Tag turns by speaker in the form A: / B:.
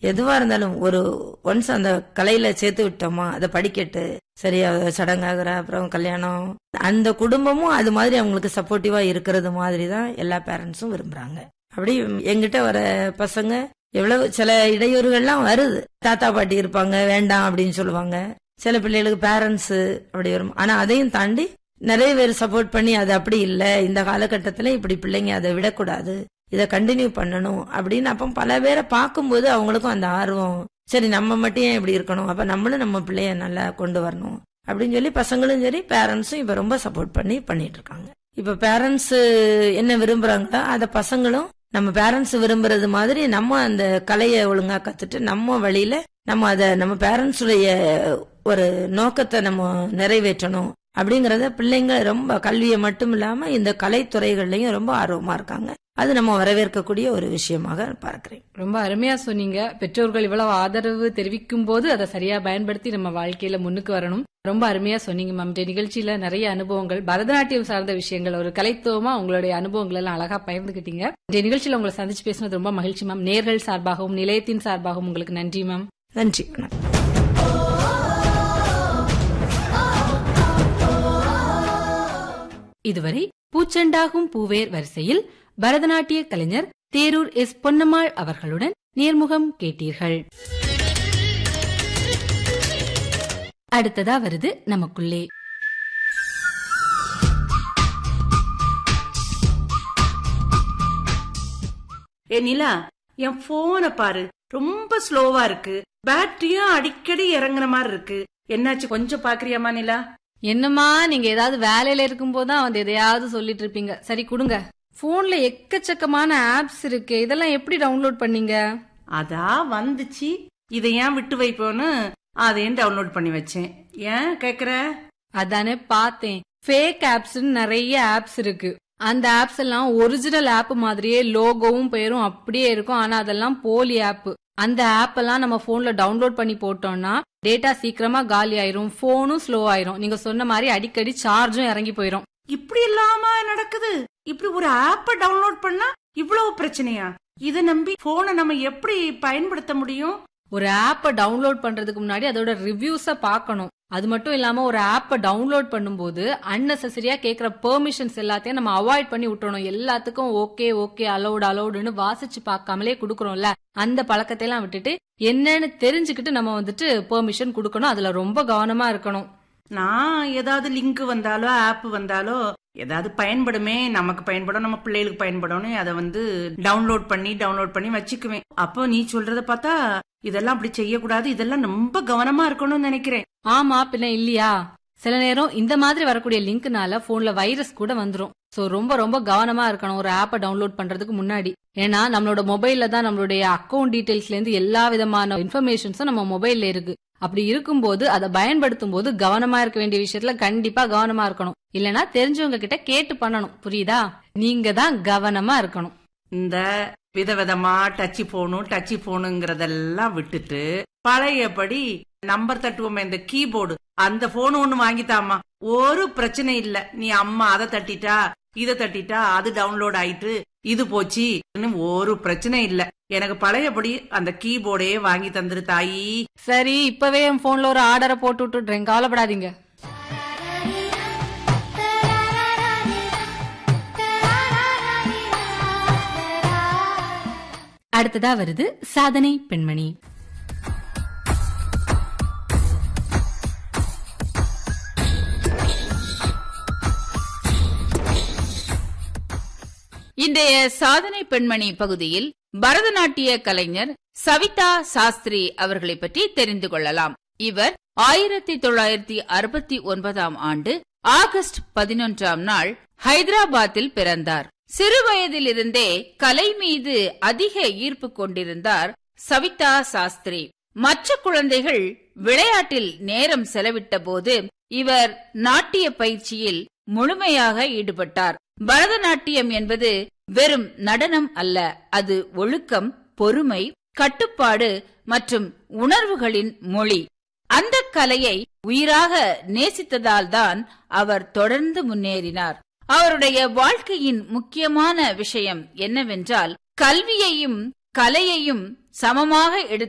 A: எதுவா இருந்தாலும் ஒரு ஒன்ஸ் அந்த கலையில சேர்த்து விட்டோமா அதை படிக்கட்டு சரியா சடங்காகிற அப்புறம் கல்யாணம் அந்த குடும்பமும் அது மாதிரி அவங்களுக்கு சப்போர்ட்டிவா இருக்கிறது மாதிரி தான் எல்லா பேரண்ட்ஸும் விரும்புறாங்க அப்படி எங்கிட்ட வர பசங்க எவ்வளவு சில இடையூறுகள்லாம் வருது தாத்தா பாட்டி இருப்பாங்க வேண்டாம் அப்படின்னு சொல்லுவாங்க சில பிள்ளைகளுக்கு பேரண்ட்ஸ் அப்படி வரும் ஆனா அதையும் தாண்டி நிறைய பேர் சப்போர்ட் பண்ணி அது அப்படி இல்ல இந்த காலகட்டத்துல இப்படி பிள்ளைங்க அதை விடக்கூடாது இதை கண்டினியூ பண்ணணும் அப்படின்னு அப்ப பல பேரை பார்க்கும்போது அவங்களுக்கும் அந்த ஆர்வம் சரி நம்ம மட்டும் ஏன் இப்படி இருக்கணும் அப்ப நம்மளும் நம்ம பிள்ளைய நல்லா கொண்டு வரணும் அப்படின்னு சொல்லி பசங்களும் சரி பேரண்ட்ஸும் இப்ப ரொம்ப சப்போர்ட் பண்ணி பண்ணிட்டு இருக்காங்க இப்ப பேரண்ட்ஸ் என்ன விரும்புறாங்களோ அத பசங்களும் நம்ம பேரண்ட்ஸ் விரும்புறது மாதிரி நம்ம அந்த கலையை ஒழுங்கா கத்துட்டு நம்ம வழியில நம்ம அத நம்ம பேரண்ட்ஸுடைய ஒரு நோக்கத்தை நம்ம நிறைவேற்றணும் அப்படிங்கறத பிள்ளைங்க ரொம்ப கல்வியை மட்டும் இல்லாம இந்த கலைத்துறைகள்லயும் ரொம்ப ஆர்வமா இருக்காங்க அது நம்ம வரவேற்கக்கூடிய ஒரு விஷயமாக பார்க்கிறேன்
B: ரொம்ப அருமையா சொன்னீங்க பெற்றோர்கள் இவ்வளவு ஆதரவு தெரிவிக்கும் போது அதை சரியா பயன்படுத்தி நம்ம வாழ்க்கையில முன்னுக்கு வரணும் ரொம்ப அருமையா சொன்னீங்க மேம் இந்த நிகழ்ச்சியில நிறைய அனுபவங்கள் பரதநாட்டியம் சார்ந்த விஷயங்கள் ஒரு கலைத்துவமா உங்களுடைய அனுபவங்கள் எல்லாம் அழகா பகிர்ந்துகிட்டீங்க இந்த நிகழ்ச்சியில உங்களை சந்திச்சு பேசுனது ரொம்ப மகிழ்ச்சி மேம் நேர்கள் சார்பாகவும் நிலையத்தின் சார்பாகவும் உங்களுக்கு நன்றி மேம்
A: நன்றி வணக்கம்
B: இதுவரை பூச்செண்டாகும் பூவேர் வரிசையில் பரதநாட்டிய கலைஞர் தேரூர் எஸ் பொன்னம்மாள் அவர்களுடன் நேர்முகம் கேட்டீர்கள் அடுத்ததா வருது நமக்குள்ளே
C: ஏ நிலா என் போனை பாரு ரொம்ப ஸ்லோவா இருக்கு பேட்டரியும் அடிக்கடி இறங்குற மாதிரி இருக்கு என்னாச்சு கொஞ்சம் பாக்குறியாமா நிலா
B: என்னம்மா நீங்க ஏதாவது வேலையில இருக்கும் போதுதான் வந்து எதையாவது சொல்லிட்டு இருப்பீங்க சரி கொடுங்க போன்ல எக்கச்சக்கமான ஆப்ஸ் இருக்கு இதெல்லாம் எப்படி டவுன்லோட் பண்ணீங்க
C: அதா வந்துச்சு இதை ஏன் விட்டு வைப்போன்னு அதையும் டவுன்லோட் பண்ணி வச்சேன் ஏன் கேக்குற
B: அதானே பார்த்தேன் ஃபேக் ஆப்ஸ்னு நிறைய ஆப்ஸ் இருக்கு அந்த ஆப்ஸ் எல்லாம் ஒரிஜினல் ஆப் மாதிரியே லோகோவும் பேரும் அப்படியே இருக்கும் ஆனா அதெல்லாம் போலி ஆப் அந்த ஆப் எல்லாம் நம்ம போன்ல டவுன்லோட் பண்ணி போட்டோம்னா டேட்டா சீக்கிரமா காலி ஆயிரும் போனும் ஸ்லோ ஆயிரும் நீங்க சொன்ன மாதிரி அடிக்கடி சார்ஜும் இறங்கி போயிரும்
C: இப்படி இல்லாம நடக்குது இப்படி ஒரு ஆப்ப டவுன்லோட் பண்ணா இவ்வளவு பிரச்சனையா இத நம்பி போனை நம்ம எப்படி பயன்படுத்த முடியும்
B: ஒரு ஆப்பை டவுன்லோட் பண்றதுக்கு முன்னாடி அதோட ரிவ்யூஸ பார்க்கணும் அது மட்டும் இல்லாம ஒரு ஆப்பை டவுன்லோட் பண்ணும்போது அன்னெசரியா கேக்குற பெர்மிஷன்ஸ் எல்லாத்தையும் நம்ம அவாய்ட் பண்ணி விட்டுறணும் எல்லாத்துக்கும் ஓகே ஓகே அலௌட் அலௌடுன்னு வாசிச்சு பார்க்காமலே குடுக்கறோம்ல அந்த பழக்கத்தை எல்லாம் விட்டுட்டு என்னன்னு தெரிஞ்சுக்கிட்டு நம்ம வந்துட்டு பெர்மிஷன் கொடுக்கணும் அதுல ரொம்ப கவனமா இருக்கணும்
C: நான் ஏதாவது லிங்க் வந்தாலோ ஆப் வந்தாலோ ஏதாவது பயன்படுமே நமக்கு பயன்படும் நம்ம பிள்ளைகளுக்கு பயன்படும்னு அதை வந்து டவுன்லோட் பண்ணி டவுன்லோட் பண்ணி வச்சுக்குவேன் அப்போ நீ சொல்றத பார்த்தா இதெல்லாம் அப்படி செய்யக்கூடாது இதெல்லாம் ரொம்ப கவனமா இருக்கணும்னு நினைக்கிறேன்
B: ஆமா பின்ன இல்லையா சில நேரம் இந்த மாதிரி வரக்கூடிய லிங்க்னால போன்ல வைரஸ் கூட வந்துரும் சோ ரொம்ப ரொம்ப கவனமா இருக்கணும் ஒரு ஆப்பை டவுன்லோட் பண்றதுக்கு முன்னாடி ஏன்னா நம்மளோட மொபைல்ல தான் நம்மளுடைய அக்கௌண்ட் டீடைல்ஸ்ல இருந்து எல்லா விதமான இன்ஃபர்மேஷன்ஸும் நம்ம மொபைல்ல இருக்கு அப்படி இருக்கும்போது அதை பயன்படுத்தும் போது கவனமா இருக்க வேண்டிய விஷயத்துல கண்டிப்பா கவனமா இருக்கணும் இல்லனா தெரிஞ்சவங்க கிட்ட கேட்டு பண்ணணும் புரியுதா நீங்க தான் கவனமா இருக்கணும்
C: இந்த விதவிதமா டச்சு போனும் டச்சு போனுங்கிறதெல்லாம் விட்டுட்டு பழையபடி நம்பர் தட்டுவோமே இந்த கீபோர்டு அந்த போன் ஒண்ணு வாங்கித்தாமா ஒரு பிரச்சனை இல்ல நீ அம்மா அதை தட்டிட்டா இதை தட்டிட்டா அது டவுன்லோட் ஆயிட்டு இது போச்சு இன்னும் ஒரு பிரச்சனை இல்ல எனக்கு பழையபடி அந்த கீபோர்டே வாங்கி தந்துரு தாயி
B: சரி இப்பவே என் போன்ல ஒரு ஆர்டரை போட்டு விட்டுடுறேன் கவலைப்படாதீங்க அடுத்ததா வருது சாதனை பெண்மணி
D: இன்றைய சாதனை பெண்மணி பகுதியில் பரதநாட்டிய கலைஞர் சவிதா சாஸ்திரி அவர்களை பற்றி தெரிந்து கொள்ளலாம் இவர் ஆயிரத்தி தொள்ளாயிரத்தி அறுபத்தி ஒன்பதாம் ஆண்டு ஆகஸ்ட் பதினொன்றாம் நாள் ஹைதராபாத்தில் பிறந்தார் சிறு வயதிலிருந்தே கலை மீது அதிக ஈர்ப்பு கொண்டிருந்தார் சவிதா சாஸ்திரி மற்ற குழந்தைகள் விளையாட்டில் நேரம் செலவிட்ட போது இவர் நாட்டிய பயிற்சியில் முழுமையாக ஈடுபட்டார் பரதநாட்டியம் என்பது வெறும் நடனம் அல்ல அது ஒழுக்கம் பொறுமை கட்டுப்பாடு மற்றும் உணர்வுகளின் மொழி அந்த கலையை உயிராக நேசித்ததால் தான் அவர் தொடர்ந்து முன்னேறினார் அவருடைய வாழ்க்கையின் முக்கியமான விஷயம் என்னவென்றால் கல்வியையும் கலையையும் சமமாக எடுத்து